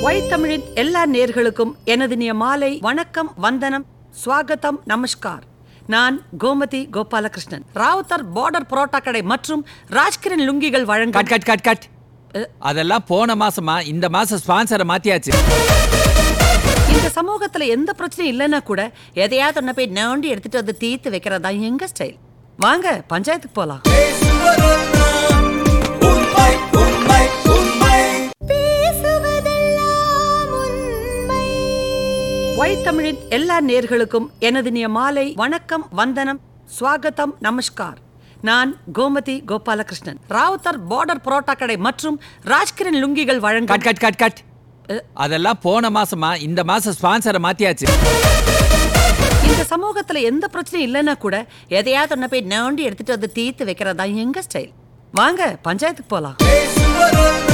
Y தமிழின் எல்லா நேர்களுக்கும் எனது நிய மாலை வணக்கம் வந்தனம் ஸ்வாகத்தம் நமஸ்கார் நான் கோமதி கோபாலகிருஷ்ணன் ராவுத்தர் பார்டர் புரோட்டா கடை மற்றும் ராஜ்கிரண் லுங்கிகள் வழங்கும் கட் கட் கட் கட் அதெல்லாம் போன மாசமா இந்த மாசம் ஸ்பான்சரை மாத்தியாச்சு இந்த சமூகத்துல எந்த பிரச்சனையும் இல்லைன்னா கூட எதையாவது ஒன்ன போய் நோண்டி எடுத்துட்டு வந்து தீர்த்து வைக்கிறதா எங்க ஸ்டைல் வாங்க பஞ்சாயத்துக்கு போலாம் ஒய் தமிழின் எல்லா நேர்களுக்கும் எனது நிய மாலை வணக்கம் வந்தனம் ஸ்வாகத்தம் நமஸ்கார் நான் கோமதி கோபாலகிருஷ்ணன் ராவுத்தர் பார்டர் புரோட்டா கடை மற்றும் ராஜ்கிரண் லுங்கிகள் வழங்கும் கட் கட் கட் கட் அதெல்லாம் போன மாசமா இந்த மாசம் ஸ்பான்சரை மாத்தியாச்சு இந்த சமூகத்துல எந்த பிரச்சனையும் இல்லைன்னா கூட எதையாவது ஒன்ன போய் நோண்டி எடுத்துட்டு வந்து தீர்த்து வைக்கிறதா எங்க ஸ்டைல் வாங்க பஞ்சாயத்துக்கு போலாம்